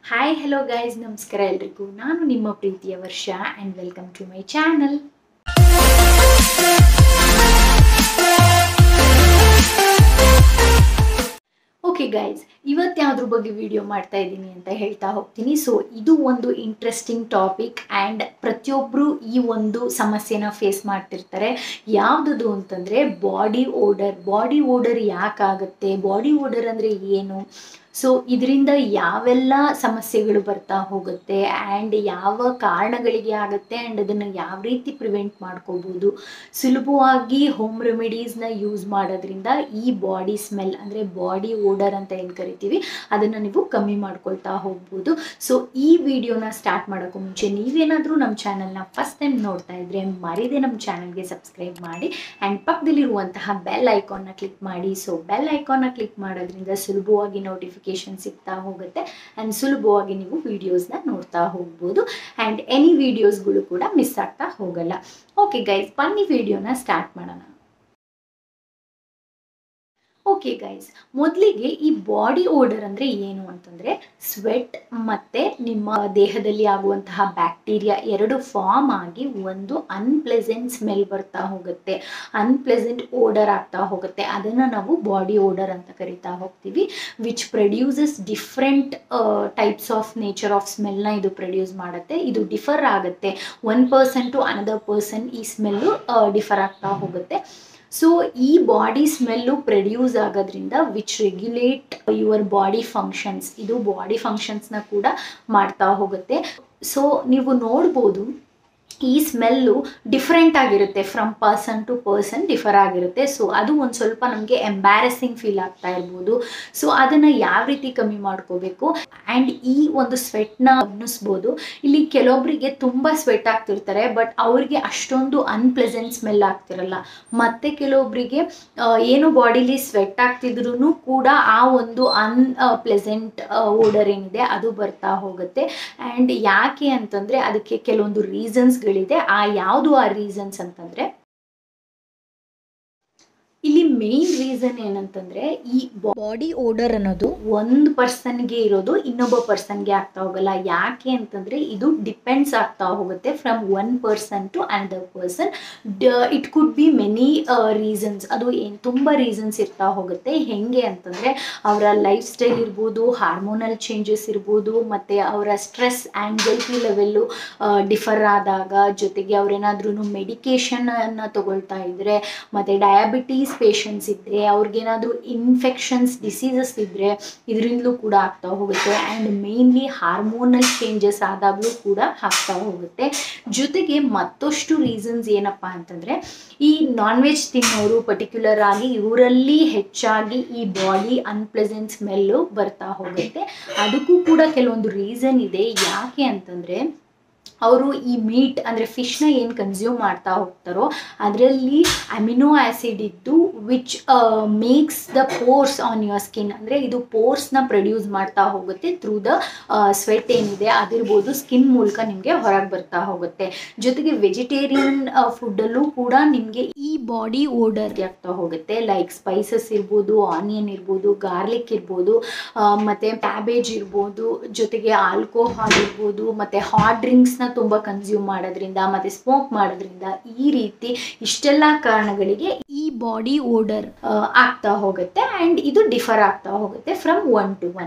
hi hello guys ನಮಸ್ಕಾರ ಎಲ್ರಿಗೂ ನಾನು ನಿಮ್ಮ ಪ್ರೀತಿಯ Varsha and welcome to my channel okay guys ಇವತ್ತು ಯಾವ್ದ್ರ ಬಗ್ಗೆ ವಿಡಿಯೋ ಮಾಡ್ತಾ ಇದ್ದೀನಿ ಅಂತ ಹೇಳ್ತಾ ಹೋಗ್ತೀನಿ ಸೊ ಇದು ಒಂದು ಇಂಟ್ರೆಸ್ಟಿಂಗ್ ಟಾಪಿಕ್ ಆ್ಯಂಡ್ ಪ್ರತಿಯೊಬ್ಬರು ಈ ಒಂದು ಸಮಸ್ಯೆನ ಫೇಸ್ ಮಾಡ್ತಿರ್ತಾರೆ ಯಾವುದದು ಅಂತಂದರೆ ಬಾಡಿ ಓಡರ್ ಬಾಡಿ ಓಡರ್ ಯಾಕಾಗುತ್ತೆ ಬಾಡಿ ಓಡರ್ ಅಂದರೆ ಏನು ಸೊ ಇದರಿಂದ ಯಾವೆಲ್ಲ ಸಮಸ್ಯೆಗಳು ಬರ್ತಾ ಹೋಗುತ್ತೆ ಆ್ಯಂಡ್ ಯಾವ ಕಾರಣಗಳಿಗೆ ಆಗುತ್ತೆ ಆ್ಯಂಡ್ ಅದನ್ನು ಯಾವ ರೀತಿ ಪ್ರಿವೆಂಟ್ ಮಾಡ್ಕೋಬೋದು ಸುಲಭವಾಗಿ ಹೋಮ್ ರೆಮಿಡೀಸ್ನ ಯೂಸ್ ಮಾಡೋದ್ರಿಂದ ಈ ಬಾಡಿ ಸ್ಮೆಲ್ ಅಂದರೆ ಬಾಡಿ ಓಡರ್ ಅಂತ ಏನು ಕರಿತೀವಿ ಅದನ್ನು ನೀವು ಕಮ್ಮಿ ಮಾಡ್ಕೊಳ್ತಾ ಹೋಗ್ಬೋದು ಸೊ ಈ ವಿಡಿಯೋನ ಸ್ಟಾರ್ಟ್ ಮಾಡೋಕ್ಕೂ ಮುಂಚೆ ನೀವೇನಾದರೂ ನಮ್ಮ ಚಾನಲ್ನ ಫಸ್ಟ್ ಟೈಮ್ ನೋಡ್ತಾ ಇದ್ರೆ ಮರಿದೇ ನಮ್ಮ ಚಾನಲ್ಗೆ ಸಬ್ಸ್ಕ್ರೈಬ್ ಮಾಡಿ ಆ್ಯಂಡ್ ಪಕ್ಕದಲ್ಲಿರುವಂತಹ ಬೆಲ್ ಐಕಾನ್ನ ಕ್ಲಿಕ್ ಮಾಡಿ ಸೊ ಬೆಲ್ ಐಕಾನ್ನ ಕ್ಲಿಕ್ ಮಾಡೋದ್ರಿಂದ ಸುಲಭವಾಗಿ ನೋಟಿಫಿಕೇಶನ್ ಸಿಗ್ತಾ ಹೋಗುತ್ತೆ ಆ್ಯಂಡ್ ಸುಲಭವಾಗಿ ನೀವು ವಿಡಿಯೋಸ್ನ ನೋಡ್ತಾ ಹೋಗ್ಬೋದು ಆ್ಯಂಡ್ ಎನಿ ವಿಡಿಯೋಸ್ಗಳು ಕೂಡ ಮಿಸ್ ಆಗ್ತಾ ಹೋಗಲ್ಲ ಓಕೆ ಗೈಸ್ ಬನ್ನಿ ವಿಡಿಯೋನ ಸ್ಟಾರ್ಟ್ ಮಾಡೋಣ ಓಕೆ ಗೈಸ್ ಮೊದಲಿಗೆ ಈ ಬಾಡಿ ಓಡರ್ ಅಂದರೆ ಏನು ಅಂತಂದರೆ ಸ್ವೆಟ್ ಮತ್ತು ನಿಮ್ಮ ದೇಹದಲ್ಲಿ ಆಗುವಂತಹ ಬ್ಯಾಕ್ಟೀರಿಯಾ ಎರಡು ಫಾರ್ಮ್ ಆಗಿ ಒಂದು ಅನ್ಪ್ಲೆಸೆಂಟ್ ಸ್ಮೆಲ್ ಬರ್ತಾ ಹೋಗುತ್ತೆ ಅನ್ಪ್ಲೆಸೆಂಟ್ ಓಡರ್ ಆಗ್ತಾ ಹೋಗುತ್ತೆ ಅದನ್ನು ನಾವು ಬಾಡಿ ಓಡರ್ ಅಂತ ಕರಿತಾ ಹೋಗ್ತೀವಿ which produces different types of nature of ಸ್ಮೆಲ್ನ ಇದು ಪ್ರೊಡ್ಯೂಸ್ ಮಾಡುತ್ತೆ ಇದು ಡಿಫರ್ ಆಗುತ್ತೆ one person to another person ಈ ಸ್ಮೆಲ್ಲು ಡಿಫರ್ ಆಗ್ತಾ ಹೋಗುತ್ತೆ ಸೊ ಈ ಬಾಡಿ ಸ್ಮೆಲ್ಲು ಪ್ರೊಡ್ಯೂಸ್ ಆಗೋದ್ರಿಂದ which regulate your body functions ಇದು ಬಾಡಿ ಫಂಕ್ಷನ್ಸ್ನ ಕೂಡ ಮಾಡ್ತಾ ಹೋಗುತ್ತೆ ಸೊ ನೀವು ನೋಡ್ಬೋದು ಈ ಸ್ಮೆಲ್ಲು ಡಿಫ್ರೆಂಟ್ ಆಗಿರುತ್ತೆ from person to person differ ಆಗಿರುತ್ತೆ ಸೊ ಅದು ಒಂದು ಸ್ವಲ್ಪ ನಮಗೆ ಎಂಬ್ಯಾರೆಸಿಂಗ್ ಫೀಲ್ ಆಗ್ತಾ ಇರ್ಬೋದು ಸೊ ಅದನ್ನು ಯಾವ ರೀತಿ ಕಮ್ಮಿ ಮಾಡ್ಕೋಬೇಕು ಆ್ಯಂಡ್ ಈ ಒಂದು ಸ್ವೆಟ್ನ ಗಮನಿಸ್ಬೋದು ಇಲ್ಲಿ ಕೆಲವೊಬ್ಬರಿಗೆ ತುಂಬ ಸ್ವೆಟ್ ಆಗ್ತಿರ್ತಾರೆ ಬಟ್ ಅವ್ರಿಗೆ ಅಷ್ಟೊಂದು ಅನ್ಪ್ಲೆಸೆಂಟ್ ಸ್ಮೆಲ್ ಆಗ್ತಿರಲ್ಲ ಮತ್ತು ಕೆಲವೊಬ್ಬರಿಗೆ ಏನು ಬಾಡಿಲಿ ಸ್ವೆಟ್ ಆಗ್ತಿದ್ರು ಕೂಡ ಆ ಒಂದು ಅನ್ ಪ್ಲೆಸೆಂಟ್ ಓಡರ್ ಏನಿದೆ ಅದು ಬರ್ತಾ ಹೋಗುತ್ತೆ ಆ್ಯಂಡ್ ಯಾಕೆ ಅಂತಂದರೆ ಅದಕ್ಕೆ ಕೆಲವೊಂದು ರೀಸನ್ಸ್ಗಳಿದೆ ಆ ಯಾವುದು ಆ ರೀಸನ್ಸ್ ಅಂತಂದರೆ ಇಲ್ಲಿ ಮೇನ್ ರೀಸನ್ ಏನಂತಂದ್ರೆ ಈ ಬಾಡಿ ಓಡರ್ ಅನ್ನೋದು ಒಂದು ಪರ್ಸನ್ಗೆ ಇರೋದು ಇನ್ನೊಬ್ಬ ಪರ್ಸನ್ಗೆ ಆಗ್ತಾ ಹೋಗಲ್ಲ ಯಾಕೆ ಅಂತಂದ್ರೆ ಇದು ಡಿಪೆಂಡ್ಸ್ ಆಗ್ತಾ ಹೋಗುತ್ತೆ from one person to another person it could be many reasons ಅದು ಏನು ತುಂಬ ರೀಸನ್ಸ್ ಇರ್ತಾ ಹೋಗುತ್ತೆ ಹೆಂಗೆ ಅಂತಂದ್ರೆ ಅವರ ಲೈಫ್ ಸ್ಟೈಲ್ ಇರ್ಬೋದು ಹಾರ್ಮೋನಲ್ ಚೇಂಜಸ್ ಇರ್ಬೋದು ಮತ್ತೆ ಅವರ ಸ್ಟ್ರೆಸ್ ಆಂಗ್ಸೈಟಿ ಲೆವೆಲ್ಲು ಡಿಫರ್ ಆದಾಗ ಜೊತೆಗೆ ಅವ್ರೇನಾದ್ರೂ ಮೆಡಿಕೇಶನ್ ಅನ್ನ ತಗೊಳ್ತಾ ಇದ್ರೆ ಮತ್ತೆ ಡಯಾಬಿಟೀಸ್ ಪೇಷಂಟ್ಸ್ ಇದ್ದರೆ ಅವ್ರಿಗೇನಾದರೂ ಇನ್ಫೆಕ್ಷನ್ಸ್ ಡಿಸೀಸಸ್ ಇದ್ದರೆ ಇದರಿಂದಲೂ ಕೂಡ ಆಗ್ತಾ ಹೋಗುತ್ತೆ ಆ್ಯಂಡ್ ಮೇನ್ಲಿ ಹಾರ್ಮೋನಲ್ ಚೇಂಜಸ್ ಆದಾಗಲೂ ಕೂಡ ಆಗ್ತಾ ಹೋಗುತ್ತೆ ಜೊತೆಗೆ ಮತ್ತಷ್ಟು ರೀಸನ್ಸ್ ಏನಪ್ಪ ಅಂತಂದರೆ ಈ ನಾನ್ ವೆಜ್ ತಿನ್ನೋರು ಪರ್ಟಿಕ್ಯುಲರ್ ಆಗಿ ಇವರಲ್ಲಿ ಹೆಚ್ಚಾಗಿ ಈ ಬಾಡಿ ಅನ್ಪ್ಲೆಸೆಂಟ್ ಸ್ಮೆಲ್ಲು ಬರ್ತಾ ಹೋಗುತ್ತೆ ಅದಕ್ಕೂ ಕೂಡ ಕೆಲವೊಂದು ರೀಸನ್ ಇದೆ ಯಾಕೆ ಅಂತಂದರೆ ಅವರು ಈ ಮೀಟ್ ಅಂದರೆ ಫಿಶ್ನ ಏನು ಕನ್ಸ್ಯೂಮ್ ಮಾಡ್ತಾ ಹೋಗ್ತಾರೋ ಅದರಲ್ಲಿ ಅಮಿನೋ ಆ್ಯಸಿಡ್ ಇದ್ದು which makes the pores on your skin ಅಂದರೆ ಇದು ಪೋರ್ಸ್ನ ಪ್ರೊಡ್ಯೂಸ್ ಮಾಡ್ತಾ ಹೋಗುತ್ತೆ ಥ್ರೂ ದ ಸ್ವೆಟ್ ಏನಿದೆ ಅದಿರ್ಬೋದು ಸ್ಕಿನ್ ಮೂಲಕ ನಿಮಗೆ ಹೊರಗೆ ಬರ್ತಾ ಹೋಗುತ್ತೆ ಜೊತೆಗೆ ವೆಜಿಟೇರಿಯನ್ ಫುಡ್ಡಲ್ಲೂ ಕೂಡ ನಿಮಗೆ ಈ ಬಾಡಿ ಓಡರ್ ಆಗ್ತಾ ಹೋಗುತ್ತೆ ಲೈಕ್ ಸ್ಪೈಸಸ್ ಇರ್ಬೋದು ಆನಿಯನ್ ಇರ್ಬೋದು ಗಾರ್ಲಿಕ್ ಇರ್ಬೋದು ಮತ್ತು ಕ್ಯಾಬೇಜ್ ಇರ್ಬೋದು ಜೊತೆಗೆ ಆಲ್ಕೋಹಾಲ್ ಇರ್ಬೋದು ಮತ್ತು ಹಾಟ್ ಡ್ರಿಂಕ್ಸ್ನ ತುಂಬ ಕನ್ಸ್ಯೂಮ್ ಮಾಡೋದ್ರಿಂದ ಮತ್ತು ಸ್ಮೋಕ್ ಮಾಡೋದ್ರಿಂದ ಈ ರೀತಿ ಇಷ್ಟೆಲ್ಲ ಕಾರಣಗಳಿಗೆ ಈ ಬಾಡಿ ಓಡರ್ ಆಗ್ತಾ ಹೋಗುತ್ತೆ ಆ್ಯಂಡ್ ಇದು ಡಿಫರ್ ಆಗ್ತಾ ಹೋಗುತ್ತೆ from one to one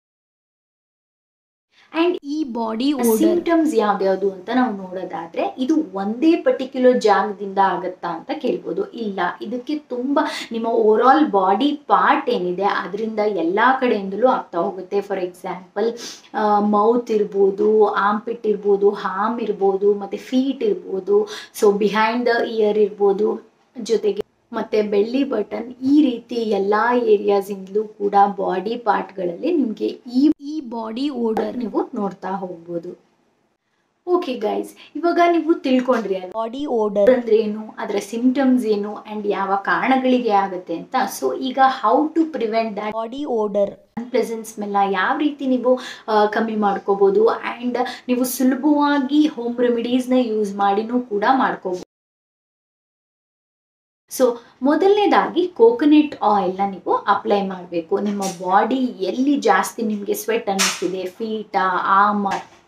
and ಈ ಬಾಡಿ ಸಿಂಟಮ್ಸ್ ಯಾವ್ದ್ಯಾವುದು ಅಂತ ನಾವು ನೋಡೋದಾದ್ರೆ ಇದು ಒಂದೇ ಪರ್ಟಿಕ್ಯುಲರ್ ಜಾಗದಿಂದ ಆಗತ್ತಾ ಅಂತ ಕೇಳ್ಬೋದು ಇಲ್ಲ ಇದಕ್ಕೆ ತುಂಬ ನಿಮ್ಮ ಓವರ್ ಆಲ್ ಬಾಡಿ ಪಾರ್ಟ್ ಏನಿದೆ ಅದರಿಂದ ಎಲ್ಲ ಕಡೆಯಿಂದಲೂ ಆಗ್ತಾ ಹೋಗುತ್ತೆ ಫಾರ್ ಎಕ್ಸಾಂಪಲ್ ಮೌತ್ ಇರ್ಬೋದು ಆಂಪಿಟ್ ಇರ್ಬೋದು ಹಾಮ್ ಇರ್ಬೋದು ಮತ್ತು ಫೀಟ್ ಇರ್ಬೋದು ಸೊ ಬಿಹೈಂಡ್ ದ ಇಯರ್ ಇರ್ಬೋದು ಜೊತೆಗೆ ಮತ್ತು ಬೆಳ್ಳಿ ಬಟನ್ ಈ ರೀತಿ ಎಲ್ಲ ಏರಿಯಾಸಿಂದಲೂ ಕೂಡ ಬಾಡಿ ಪಾರ್ಟ್ಗಳಲ್ಲಿ ನಿಮಗೆ ಈ ಈ ಬಾಡಿ ಓಡರ್ ನೀವು ನೋಡ್ತಾ ಹೋಗ್ಬೋದು ಓಕೆ ಗೈಸ್ ಇವಾಗ ನೀವು ತಿಳ್ಕೊಂಡ್ರಿ ಬಾಡಿ ಓಡರ್ ಅಂದ್ರೆ ಏನು ಅದರ ಸಿಂಟಮ್ಸ್ ಏನು ಆ್ಯಂಡ್ ಯಾವ ಕಾರಣಗಳಿಗೆ ಆಗುತ್ತೆ ಅಂತ ಸೊ ಈಗ how to prevent that body odour unpleasant ಸ್ಮೆಲ್ನ ಯಾವ ರೀತಿ ನೀವು ಕಮ್ಮಿ ಮಾಡ್ಕೋಬೋದು ಆ್ಯಂಡ್ ನೀವು ಸುಲಭವಾಗಿ ಹೋಮ್ ರೆಮಿಡೀಸ್ನ ಯೂಸ್ ಮಾಡಿನೂ ಕೂಡ ಮಾಡ್ಕೋಬೋದು ಸೊ ಮೊದಲನೇದಾಗಿ ಕೋಕೋನಟ್ ಆಯಿಲ್ನ ನೀವು ಅಪ್ಲೈ ಮಾಡಬೇಕು ನಿಮ್ಮ ಬಾಡಿ ಎಲ್ಲಿ ಜಾಸ್ತಿ ನಿಮಗೆ ಸ್ವೆಟ್ ಅನ್ನಿಸ್ತಿದೆ ಫೀಟ ಆಮ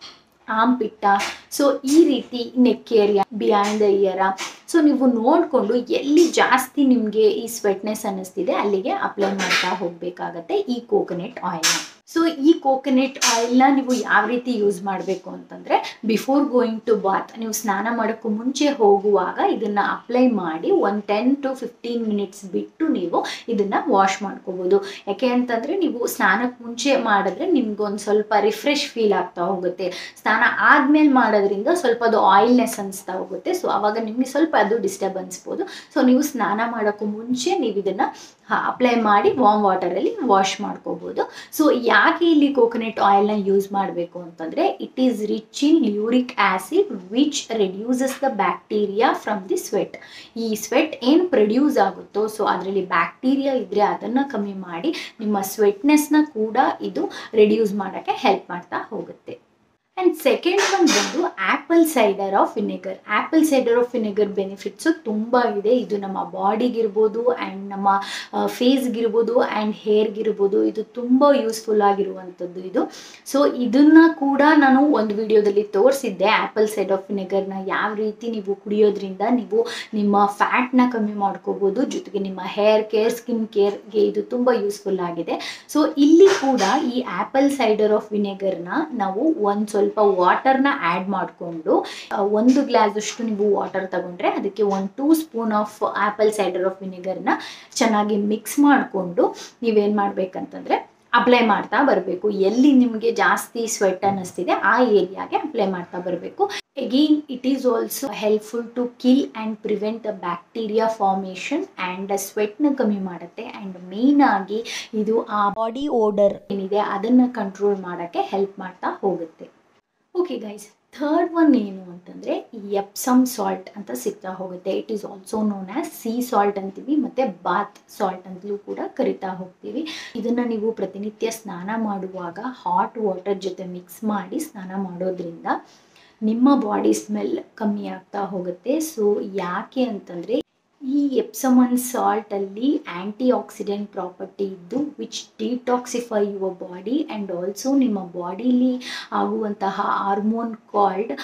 ಆಮ್ ಪಿಟ್ಟ ಸೊ ಈ ರೀತಿ neck area behind the ear so ನೀವು ನೋಡಿಕೊಂಡು ಎಲ್ಲಿ ಜಾಸ್ತಿ ನಿಮಗೆ ಈ ಸ್ವೆಟ್ನೆಸ್ ಅನ್ನಿಸ್ತಿದೆ ಅಲ್ಲಿಗೆ ಅಪ್ಲೈ ಮಾಡ್ತಾ ಹೋಗಬೇಕಾಗತ್ತೆ ಈ ಕೋಕೋನಟ್ ಆಯಿಲ್ನ ಸೊ ಈ ಕೋಕೋನಟ್ ಆಯಿಲ್ನ ನೀವು ಯಾವ ರೀತಿ ಯೂಸ್ ಮಾಡಬೇಕು ಅಂತಂದರೆ ಬಿಫೋರ್ ಗೋಯಿಂಗ್ ಟು ಬಾತ್ ನೀವು ಸ್ನಾನ ಮಾಡೋಕ್ಕೂ ಮುಂಚೆ ಹೋಗುವಾಗ ಇದನ್ನು ಅಪ್ಲೈ ಮಾಡಿ ಒಂದು ಟೆನ್ ಟು ಫಿಫ್ಟೀನ್ ಮಿನಿಟ್ಸ್ ಬಿಟ್ಟು ನೀವು ಇದನ್ನು ವಾಶ್ ಮಾಡ್ಕೋಬೋದು ಯಾಕೆ ಅಂತಂದರೆ ನೀವು ಸ್ನಾನಕ್ಕೆ ಮುಂಚೆ ಮಾಡಿದ್ರೆ ನಿಮ್ಗೊಂದು ಸ್ವಲ್ಪ ರಿಫ್ರೆಶ್ ಫೀಲ್ ಆಗ್ತಾ ಹೋಗುತ್ತೆ ಸ್ನಾನ ಆದಮೇಲೆ ಮಾಡೋದ್ರಿಂದ ಸ್ವಲ್ಪ ಅದು ಆಯಿಲ್ನೆಸ್ ಅನಿಸ್ತಾ ಹೋಗುತ್ತೆ ಸೊ ಆವಾಗ ನಿಮಗೆ ಸ್ವಲ್ಪ ಅದು ಡಿಸ್ಟರ್ಬ್ ಅನಿಸ್ಬೋದು ಸೊ ನೀವು ಸ್ನಾನ ಮಾಡೋಕ್ಕೂ ಮುಂಚೆ ನೀವು ಇದನ್ನು ಅಪ್ಲೈ ಮಾಡಿ ವಾಮ್ ವಾಟರಲ್ಲಿ ವಾಶ್ ಮಾಡ್ಕೋಬೋದು ಸೊ ಯಾಕೆ ಇಲ್ಲಿ ಕೋಕೋನಟ್ ಆಯಿಲ್ನ ಯೂಸ್ ಮಾಡಬೇಕು ಅಂತಂದರೆ it is rich in lauric acid which reduces the bacteria from the sweat ಈ ಸ್ವೆಟ್ ಏನು ಪ್ರೊಡ್ಯೂಸ್ ಆಗುತ್ತೋ ಸೊ ಅದರಲ್ಲಿ ಬ್ಯಾಕ್ಟೀರಿಯಾ ಇದ್ದರೆ ಅದನ್ನು ಕಮ್ಮಿ ಮಾಡಿ ನಿಮ್ಮ ಸ್ವೆಟ್ನೆಸ್ನ ಕೂಡ ಇದು ರೆಡ್ಯೂಸ್ ಮಾಡೋಕ್ಕೆ ಹೆಲ್ಪ್ ಮಾಡ್ತಾ ಹೋಗುತ್ತೆ ಆ್ಯಂಡ್ ಸೆಕೆಂಡ್ ಒನ್ ಬಂದು apple cider of vinegar apple cider of vinegar benefits ತುಂಬ ಇದೆ ಇದು ನಮ್ಮ ಬಾಡಿಗಿರ್ಬೋದು ಆ್ಯಂಡ್ ನಮ್ಮ ಫೇಸ್ಗಿರ್ಬೋದು ಆ್ಯಂಡ್ ಹೇರ್ಗಿರ್ಬೋದು ಇದು ತುಂಬ ಯೂಸ್ಫುಲ್ ಆಗಿರುವಂಥದ್ದು ಇದು ಸೊ ಇದನ್ನು ಕೂಡ ನಾನು ಒಂದು ವಿಡಿಯೋದಲ್ಲಿ ತೋರಿಸಿದ್ದೆ ಆ್ಯಪಲ್ ಸೈಡ್ ಆಫ್ ವಿನೆಗರ್ನ ಯಾವ ರೀತಿ ನೀವು ಕುಡಿಯೋದ್ರಿಂದ ನೀವು ನಿಮ್ಮ ಫ್ಯಾಟ್ನ ಕಮ್ಮಿ ಮಾಡ್ಕೋಬೋದು ಜೊತೆಗೆ ನಿಮ್ಮ ಹೇರ್ ಕೇರ್ ಸ್ಕಿನ್ ಕೇರ್ಗೆ ಇದು ತುಂಬ ಯೂಸ್ಫುಲ್ ಆಗಿದೆ ಸೊ ಇಲ್ಲಿ ಕೂಡ ಈ ಆ್ಯಪಲ್ ಸೈಡರ್ ಆಫ್ ವಿನೆಗರ್ನ ನಾವು ಒಂದು ಸ್ವಲ್ಪ ವಾಟರ್ನ ಆ್ಯಡ್ ಮಾಡಿಕೊಂಡು ಒಂದು ಗ್ಲಾಸಷ್ಟು ನೀವು ವಾಟರ್ ತಗೊಂಡ್ರೆ ಅದಕ್ಕೆ ಒಂದು two spoon of apple cider of ವಿನೆಗರ್ನ ಚೆನ್ನಾಗಿ ಮಿಕ್ಸ್ ಮಾಡಿಕೊಂಡು ನೀವೇನು ಮಾಡಬೇಕಂತಂದರೆ ಅಪ್ಲೈ ಮಾಡ್ತಾ ಬರಬೇಕು ಎಲ್ಲಿ ನಿಮಗೆ ಜಾಸ್ತಿ ಸ್ವೆಟ್ ಅನ್ನಿಸ್ತಿದೆ ಆ ಏರಿಯಾಗೆ ಅಪ್ಲೈ ಮಾಡ್ತಾ ಬರಬೇಕು again it is also helpful to kill and prevent the bacteria formation and ಸ್ವೆಟ್ನ ಕಮ್ಮಿ ಮಾಡುತ್ತೆ ಆ್ಯಂಡ್ ಮೇನ್ ಆಗಿ ಇದು ಆ ಬಾಡಿ ಓಡರ್ ಏನಿದೆ ಅದನ್ನು ಕಂಟ್ರೋಲ್ ಮಾಡೋಕ್ಕೆ ಹೆಲ್ಪ್ ಮಾಡ್ತಾ ಹೋಗುತ್ತೆ ಓಕೆ ಗೈಸ್ ಥರ್ಡ್ ಒನ್ ಏನು ಅಂತಂದರೆ ಎಪ್ಸಮ್ ಸಾಲ್ಟ್ ಅಂತ ಸಿಗ್ತಾ ಹೋಗುತ್ತೆ it is also known as sea salt ಅಂತೀವಿ ಮತ್ತು ಬಾತ್ ಸಾಲ್ಟ್ ಅಂತಲೂ ಕೂಡ ಕರಿತಾ ಹೋಗ್ತೀವಿ ಇದನ್ನು ನೀವು ಪ್ರತಿನಿತ್ಯ ಸ್ನಾನ ಮಾಡುವಾಗ ಹಾಟ್ ವಾಟರ್ ಜೊತೆ ಮಿಕ್ಸ್ ಮಾಡಿ ಸ್ನಾನ ಮಾಡೋದ್ರಿಂದ ನಿಮ್ಮ ಬಾಡಿ ಸ್ಮೆಲ್ ಕಮ್ಮಿ ಆಗ್ತಾ ಹೋಗುತ್ತೆ ಸೊ ಯಾಕೆ ಅಂತಂದರೆ ಈ ಎಪ್ಸಮನ್ ಸಾಲ್ಟಲ್ಲಿ ಆ್ಯಂಟಿ ಆಕ್ಸಿಡೆಂಟ್ ಪ್ರಾಪರ್ಟಿ ಇದ್ದು which detoxify your body and also ನಿಮ್ಮ ಬಾಡಿಲಿ ಆಗುವಂತಹ ಹಾರ್ಮೋನ್ ಕಾಲ್ಡ್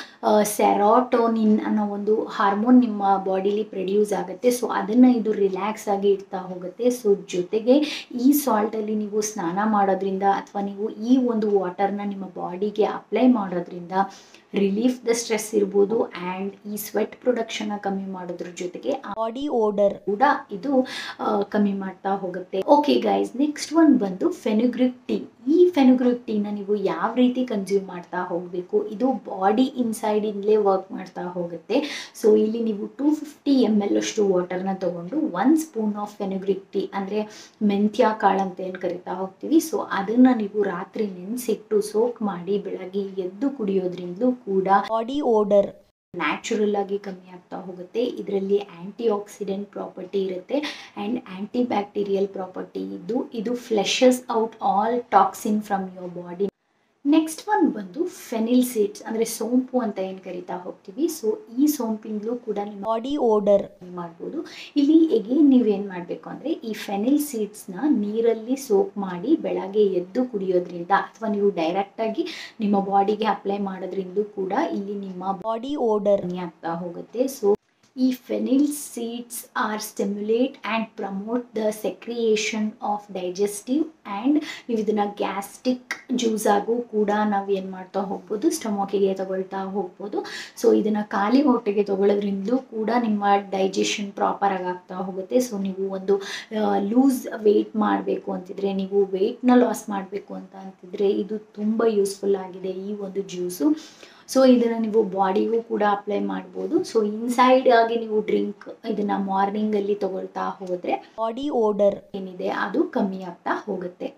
ಸೆರಾಟೋನಿನ್ ಅನ್ನೋ ಒಂದು ಹಾರ್ಮೋನ್ ನಿಮ್ಮ ಬಾಡಿಲಿ ಪ್ರೊಡ್ಯೂಸ್ ಆಗುತ್ತೆ ಸೊ ಅದನ್ನು ಇದು ರಿಲ್ಯಾಕ್ಸ್ ಆಗಿ ಇಡ್ತಾ ಹೋಗುತ್ತೆ ಸೊ ಜೊತೆಗೆ ಈ ಸಾಲ್ಟಲ್ಲಿ ನೀವು ಸ್ನಾನ ಮಾಡೋದ್ರಿಂದ ಅಥವಾ ನೀವು ಈ ಒಂದು ವಾಟರ್ನ ನಿಮ್ಮ ಬಾಡಿಗೆ ಅಪ್ಲೈ ಮಾಡೋದ್ರಿಂದ ರಿಲೀಫ್ ದ ಸ್ಟ್ರೆಸ್ ಇರ್ಬೋದು ಆ್ಯಂಡ್ ಈ ಸ್ವೆಟ್ ಪ್ರೊಡಕ್ಷನ್ನ ಕಮ್ಮಿ ಮಾಡೋದ್ರ ಜೊತೆಗೆ ಬಾಡಿ ಓಡರ್ ಕೂಡ ಇದು ಕಮ್ಮಿ ಮಾಡ್ತಾ ಹೋಗುತ್ತೆ ಓಕೆ ಗೈಸ್ ನೆಕ್ಸ್ಟ್ ಒನ್ ಬಂದು ಫೆನುಗ್ರಿಕ್ ಟೀ ಈ ಫೆನುಗ್ರಿಕ್ ಟೀನ ನೀವು ಯಾವ ರೀತಿ ಕನ್ಸ್ಯೂಮ್ ಮಾಡ್ತಾ ಹೋಗಬೇಕು ಇದು ಬಾಡಿ ಇನ್ಸೈಡಿಂದಲೇ ವರ್ಕ್ ಮಾಡ್ತಾ ಹೋಗುತ್ತೆ ಸೊ ಇಲ್ಲಿ ನೀವು ಟೂ ಫಿಫ್ಟಿ ಎಮ್ ಎಲ್ ಅಷ್ಟು ವಾಟರ್ನ ತೊಗೊಂಡು one spoon of fenugreek tea ಅಂದರೆ ಮೆಂತ್ಯ ಕಾಳು ಅಂತ ಏನು ಕರಿತಾ ಹೋಗ್ತೀವಿ ಸೊ ಅದನ್ನು ನೀವು ರಾತ್ರಿ ನೆನೆಸಿಟ್ಟು ಸೋಕ್ ಮಾಡಿ ಬೆಳಗ್ಗೆ ಎದ್ದು ಕುಡಿಯೋದ್ರಿಂದಲೂ ಕೂಡ ಬಾಡಿ ಓಡರ್ ನ್ಯಾಚುರಲ್ ಆಗಿ ಕಮ್ಮಿ ಆಗ್ತಾ ಹೋಗುತ್ತೆ ಇದರಲ್ಲಿ antioxidant property and antibacterial ಬ್ಯಾಕ್ಟೀರಿಯಲ್ ಪ್ರಾಪರ್ಟಿ ಇದ್ದು ಇದು flushes out all toxin from your body next one ಬಂದು ಫೆನಿಲ್ ಸೀಡ್ಸ್ ಅಂದರೆ ಸೋಂಪು ಅಂತ ಏನು ಕರಿತಾ ಹೋಗ್ತೀವಿ ಸೊ ಈ ಸೋಂಪಿಂದಲೂ ಕೂಡ ನಿಮ್ಮ ಬಾಡಿ ಓಡರ್ ಮಾಡ್ಬೋದು ಇಲ್ಲಿ ಎಗೇನ್ ನೀವೇನು ಮಾಡಬೇಕು ಅಂದರೆ ಈ ಫೆನಿಲ್ ಸೀಡ್ಸ್ನ ನೀರಲ್ಲಿ ಸೋಪ್ ಮಾಡಿ ಬೆಳಗ್ಗೆ ಎದ್ದು ಕುಡಿಯೋದ್ರಿಂದ ಅಥವಾ ನೀವು ಡೈರೆಕ್ಟಾಗಿ ನಿಮ್ಮ ಬಾಡಿಗೆ ಅಪ್ಲೈ ಮಾಡೋದ್ರಿಂದ ಕೂಡ ಇಲ್ಲಿ ನಿಮ್ಮ ಬಾಡಿ ಓಡರ್ ಆಗ್ತಾ ಹೋಗುತ್ತೆ ಸೊ ಈ fennel seeds are stimulate and promote the secretion of digestive and ನೀವು ಇದನ್ನು ಗ್ಯಾಸ್ಟಿಕ್ ಜ್ಯೂಸ್ ಆಗು ಕೂಡ ನಾವು ಏನು ಮಾಡ್ತಾ ಹೋಗ್ಬೋದು ಸ್ಟಮಕಿಗೆ ತಗೊಳ್ತಾ ಹೋಗ್ಬೋದು ಸೊ ಇದನ್ನು ಖಾಲಿ ಹೊಟ್ಟೆಗೆ ತಗೊಳ್ಳೋದ್ರಿಂದಲೂ ಕೂಡ ನಿಮ್ಮ ಡೈಜೆಷನ್ ಪ್ರಾಪರಾಗಿ ಆಗ್ತಾ ಹೋಗುತ್ತೆ ಸೊ ನೀವು ಒಂದು ಲೂಸ್ ವೆಯ್ಟ್ ಮಾಡಬೇಕು ಅಂತಿದ್ರೆ ನೀವು ವೆಯ್ಟ್ನ ಲಾಸ್ ಮಾಡಬೇಕು ಅಂತ ಅಂತಿದ್ರೆ ಇದು ತುಂಬ ಯೂಸ್ಫುಲ್ ಆಗಿದೆ ಈ ಒಂದು ಜ್ಯೂಸು ಸೊ ಇದನ್ನು ನೀವು ಬಾಡಿಗೂ ಕೂಡ ಅಪ್ಲೈ ಮಾಡ್ಬೋದು ಸೊ ಇನ್ಸೈಡ್ ಆಗಿ ನೀವು ಡ್ರಿಂಕ್ ಇದನ್ನು ಮಾರ್ನಿಂಗಲ್ಲಿ ತಗೊಳ್ತಾ ಹೋದರೆ ಬಾಡಿ ಓಡರ್ ಏನಿದೆ ಅದು ಕಮ್ಮಿ ಆಗ್ತಾ ಹೋಗುತ್ತೆ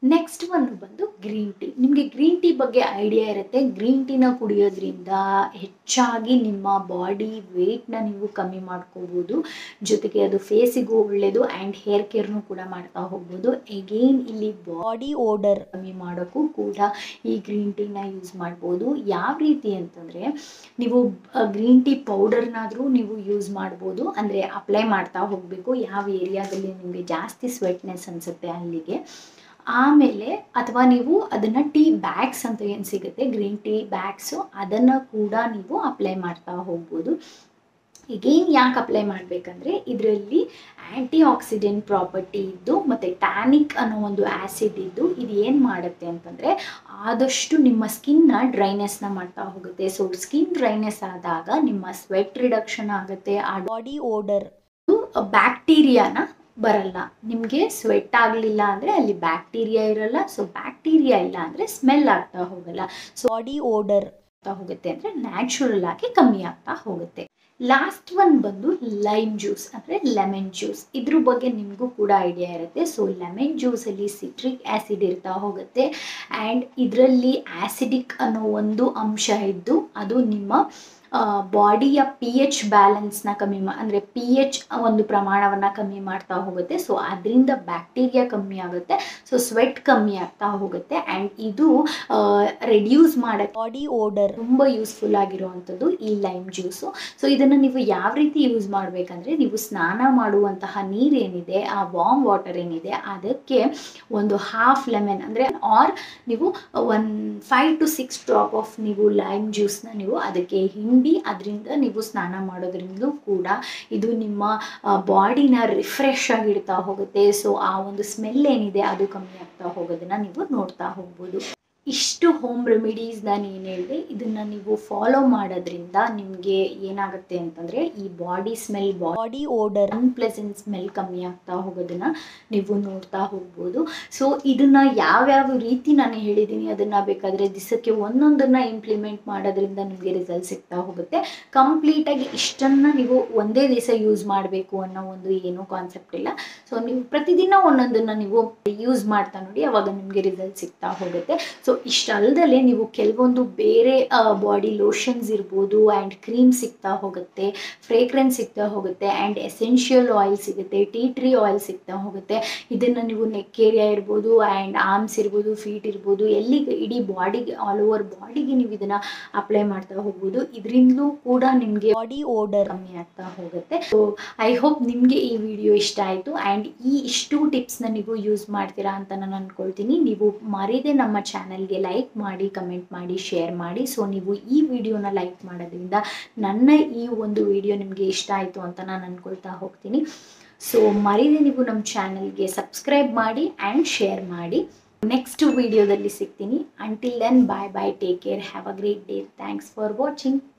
ನೆಕ್ಸ್ಟ್ ಒಂದು ಬಂದು ಗ್ರೀನ್ ಟೀ ನಿಮಗೆ ಗ್ರೀನ್ ಟೀ ಬಗ್ಗೆ ಐಡಿಯಾ ಇರುತ್ತೆ ಗ್ರೀನ್ ಟೀನ ಕುಡಿಯೋದ್ರಿಂದ ಹೆಚ್ಚಾಗಿ ನಿಮ್ಮ ಬಾಡಿ ವೆಯ್ಟ್ನ ನೀವು ಕಮ್ಮಿ ಮಾಡ್ಕೋಬೋದು ಜೊತೆಗೆ ಅದು ಫೇಸಿಗೂ ಒಳ್ಳೆಯದು ಆ್ಯಂಡ್ ಹೇರ್ ಕೇರ್ನು ಕೂಡ ಮಾಡ್ತಾ ಹೋಗ್ಬೋದು ಎಗೇನ್ ಇಲ್ಲಿ ಬಾಡಿ ಓಡರ್ ಕಮ್ಮಿ ಮಾಡೋಕ್ಕೂ ಕೂಡ ಈ ಗ್ರೀನ್ ಟೀನ ಯೂಸ್ ಮಾಡ್ಬೋದು ಯಾವ ರೀತಿ ಅಂತಂದರೆ ನೀವು ಗ್ರೀನ್ ಟೀ ಪೌಡರ್ನಾದರೂ ನೀವು ಯೂಸ್ ಮಾಡ್ಬೋದು ಅಂದರೆ ಅಪ್ಲೈ ಮಾಡ್ತಾ ಹೋಗಬೇಕು ಯಾವ ಏರಿಯಾದಲ್ಲಿ ನಿಮಗೆ ಜಾಸ್ತಿ ಸ್ವೆಟ್ನೆಸ್ ಅನಿಸುತ್ತೆ ಅಲ್ಲಿಗೆ ಆಮೇಲೆ ಅಥವಾ ನೀವು ಅದನ್ನು ಟೀ ಬ್ಯಾಗ್ಸ್ ಅಂತ ಏನು ಸಿಗುತ್ತೆ ಗ್ರೀನ್ ಟೀ ಬ್ಯಾಗ್ಸು ಅದನ್ನು ಕೂಡ ನೀವು ಅಪ್ಲೈ ಮಾಡ್ತಾ ಹೋಗ್ಬೋದು ಈಗೇನು ಯಾಕೆ ಅಪ್ಲೈ ಮಾಡಬೇಕಂದ್ರೆ ಇದರಲ್ಲಿ ಆ್ಯಂಟಿ ಆಕ್ಸಿಡೆಂಟ್ ಪ್ರಾಪರ್ಟಿ ಇದ್ದು ಮತ್ತು ಟ್ಯಾನಿಕ್ ಅನ್ನೋ ಒಂದು ಆ್ಯಸಿಡ್ ಇದ್ದು ಇದು ಏನು ಮಾಡುತ್ತೆ ಅಂತಂದರೆ ಆದಷ್ಟು ನಿಮ್ಮ ಸ್ಕಿನ್ನ ಡ್ರೈನೆಸ್ನ ಮಾಡ್ತಾ ಹೋಗುತ್ತೆ ಸೊ ಸ್ಕಿನ್ ಡ್ರೈನೆಸ್ ಆದಾಗ ನಿಮ್ಮ ಸ್ವೆಟ್ ರಿಡಕ್ಷನ್ ಆಗುತ್ತೆ ಆ ಬಾಡಿ ಓಡರ್ ಬ್ಯಾಕ್ಟೀರಿಯಾನ ಬರಲ್ಲ ನಿಮಗೆ ಸ್ವೆಟ್ ಆಗಲಿಲ್ಲ ಅಂದರೆ ಅಲ್ಲಿ ಬ್ಯಾಕ್ಟೀರಿಯಾ ಇರಲ್ಲ ಸೊ ಬ್ಯಾಕ್ಟೀರಿಯಾ ಇಲ್ಲ ಅಂದರೆ ಸ್ಮೆಲ್ ಆಗ್ತಾ ಹೋಗಲ್ಲ ಸೊ ಬಾಡಿ ಓಡರ್ ಆಗ್ತಾ ಹೋಗುತ್ತೆ ಅಂದರೆ ನ್ಯಾಚುರಲ್ ಆಗಿ ಕಮ್ಮಿ ಆಗ್ತಾ ಹೋಗುತ್ತೆ ಲಾಸ್ಟ್ ಒನ್ ಬಂದು ಲೈಮ್ ಜ್ಯೂಸ್ ಅಂದರೆ ಲೆಮನ್ ಜ್ಯೂಸ್ ಇದ್ರ ಬಗ್ಗೆ ನಿಮಗೂ ಕೂಡ ಐಡಿಯಾ ಇರುತ್ತೆ ಸೊ ಲೆಮನ್ ಜ್ಯೂಸಲ್ಲಿ ಸಿಟ್ರಿಕ್ ಆ್ಯಸಿಡ್ ಇರ್ತಾ ಹೋಗುತ್ತೆ ಆ್ಯಂಡ್ ಇದರಲ್ಲಿ ಆ್ಯಸಿಡಿಕ್ ಅನ್ನೋ ಒಂದು ಅಂಶ ಇದ್ದು ಅದು ನಿಮ್ಮ ಬಾಡಿಯ ಪಿ ಎಚ್ ಬ್ಯಾಲೆನ್ಸ್ನ ಕಮ್ಮಿ ಮಾ ಅಂದರೆ ಪಿ ಎಚ್ ಒಂದು ಪ್ರಮಾಣವನ್ನು ಕಮ್ಮಿ ಮಾಡ್ತಾ ಹೋಗುತ್ತೆ ಸೊ ಅದರಿಂದ ಬ್ಯಾಕ್ಟೀರಿಯಾ ಕಮ್ಮಿ ಆಗುತ್ತೆ ಸೊ ಸ್ವೆಟ್ ಕಮ್ಮಿ ಆಗ್ತಾ ಹೋಗುತ್ತೆ ಆ್ಯಂಡ್ ಇದು ರೆಡ್ಯೂಸ್ ಮಾಡೋ ಬಾಡಿ ಓಡರ್ ತುಂಬ ಯೂಸ್ಫುಲ್ ಆಗಿರುವಂಥದ್ದು ಈ ಲೈಮ್ ಜ್ಯೂಸು ಸೊ ಇದನ್ನು ನೀವು ಯಾವ ರೀತಿ ಯೂಸ್ ಮಾಡಬೇಕಂದ್ರೆ ನೀವು ಸ್ನಾನ ಮಾಡುವಂತಹ ನೀರೇನಿದೆ ಆ ವಾಮ್ ವಾಟರ್ ಏನಿದೆ ಅದಕ್ಕೆ ಒಂದು ಹಾಫ್ ಲೆಮನ್ ಅಂದರೆ ಆರ್ ನೀವು one five two six drop of ನೀವು ಲೈಮ್ ಜ್ಯೂಸ್ನ ನೀವು ಅದಕ್ಕೆ ಹಿಂಡಿ ಅದರಿಂದ ನೀವು ಸ್ನಾನ ಮಾಡೋದ್ರಿಂದಲೂ ಕೂಡ ಇದು ನಿಮ್ಮ ಬಾಡಿನ ರಿಫ್ರೆಶ್ ಆಗಿಡ್ತಾ ಹೋಗುತ್ತೆ ಸೊ ಆ ಒಂದು ಸ್ಮೆಲ್ ಏನಿದೆ ಅದು ಕಮ್ಮಿ ಆಗ್ತಾ ಹೋಗೋದನ್ನ ನೀವು ನೋಡ್ತಾ ಹೋಗ್ಬೋದು ಇಷ್ಟು ಹೋಮ್ ರೆಮಿಡೀಸ್ ನಾನು ಏನು ಹೇಳಿದೆ ಇದನ್ನು ನೀವು ಫಾಲೋ ಮಾಡೋದ್ರಿಂದ ನಿಮಗೆ ಏನಾಗುತ್ತೆ ಅಂತಂದರೆ ಈ body smell body odour unpleasant smell ಕಮ್ಮಿ ಆಗ್ತಾ ಹೋಗೋದನ್ನು ನೀವು ನೋಡ್ತಾ ಹೋಗ್ಬೋದು ಸೊ ಇದನ್ನು ಯಾವ್ಯಾವ ರೀತಿ ನಾನು ಹೇಳಿದ್ದೀನಿ ಅದನ್ನು ಬೇಕಾದರೆ ದಿವಸಕ್ಕೆ ಒಂದೊಂದನ್ನು ಇಂಪ್ಲಿಮೆಂಟ್ ಮಾಡೋದ್ರಿಂದ ನಿಮಗೆ ರಿಸಲ್ಟ್ ಸಿಗ್ತಾ ಹೋಗುತ್ತೆ ಕಂಪ್ಲೀಟಾಗಿ ಇಷ್ಟನ್ನು ನೀವು ಒಂದೇ ದಿವಸ ಯೂಸ್ ಮಾಡಬೇಕು ಅನ್ನೋ ಒಂದು ಏನೂ ಕಾನ್ಸೆಪ್ಟ್ ಇಲ್ಲ ಸೊ ನೀವು ಪ್ರತಿದಿನ ಒಂದೊಂದನ್ನು ನೀವು ಯೂಸ್ ಮಾಡ್ತಾ ನೋಡಿ ಅವಾಗ ನಿಮಗೆ ರಿಸಲ್ಟ್ ಸಿಗ್ತಾ ಹೋಗುತ್ತೆ ಸೊ ಇಷ್ಟಲ್ದಲೆ ನೀವು ಕೆಲವೊಂದು ಬೇರೆ ಬಾಡಿ ಲೋಷನ್ಸ್ ಇರ್ಬೋದು ಆ್ಯಂಡ್ ಕ್ರೀಮ್ ಸಿಗ್ತಾ ಹೋಗುತ್ತೆ ಫ್ರೇಗ್ರೆನ್ಸ್ ಸಿಗ್ತಾ ಹೋಗುತ್ತೆ ಆ್ಯಂಡ್ ಎಸೆನ್ಷಿಯಲ್ ಆಯಿಲ್ ಸಿಗುತ್ತೆ ಟೀ ಟ್ರೀ ಆಯಿಲ್ ಸಿಗ್ತಾ ಹೋಗುತ್ತೆ ಇದನ್ನು ನೀವು ನೆಕ್ ಏರಿಯಾ ಇರ್ಬೋದು ಆ್ಯಂಡ್ ಆರ್ಮ್ಸ್ ಇರ್ಬೋದು ಫೀಟ್ ಇರ್ಬೋದು ಎಲ್ಲಿಗೆ ಇಡೀ ಬಾಡಿಗೆ ಆಲ್ ಓವರ್ ಬಾಡಿಗೆ ನೀವು ಇದನ್ನು ಅಪ್ಲೈ ಮಾಡ್ತಾ ಹೋಗ್ಬೋದು ಇದರಿಂದಲೂ ಕೂಡ ನಿಮಗೆ ಬಾಡಿ ಓಡರ್ ಕಮ್ಮಿ ಆಗ್ತಾ ಹೋಗುತ್ತೆ ಸೊ ಐ ಹೋಪ್ ನಿಮಗೆ ಈ ವಿಡಿಯೋ ಇಷ್ಟ ಆಯಿತು ಆ್ಯಂಡ್ ಈ ಇಷ್ಟು ಟಿಪ್ಸ್ನ ನೀವು ಯೂಸ್ ಮಾಡ್ತೀರಾ ಅಂತ ನಾನು ಅಂದ್ಕೊಳ್ತೀನಿ ನೀವು ಮರೀದೆ ನಮ್ಮ ಚಾನಲ್ಗೆ ಲೈಕ್ ಮಾಡಿ ಕಮೆಂಟ್ ಮಾಡಿ ಶೇರ್ ಮಾಡಿ ಸೊ ನೀವು ಈ ವಿಡಿಯೋನ ಲೈಕ್ ಮಾಡೋದ್ರಿಂದ ನನ್ನ ಈ ಒಂದು ವಿಡಿಯೋ ನಿಮಗೆ ಇಷ್ಟ ಆಯಿತು ಅಂತ ನಾನು ಅಂದ್ಕೊಳ್ತಾ ಹೋಗ್ತೀನಿ ಸೊ ಮರೀದೆ ನೀವು ನಮ್ಮ ಚಾನಲ್ಗೆ ಸಬ್ಸ್ಕ್ರೈಬ್ ಮಾಡಿ ಆ್ಯಂಡ್ ಶೇರ್ ಮಾಡಿ ನೆಕ್ಸ್ಟ್ ವಿಡಿಯೋದಲ್ಲಿ ಸಿಗ್ತೀನಿ until then bye bye take care have a great day thanks for watching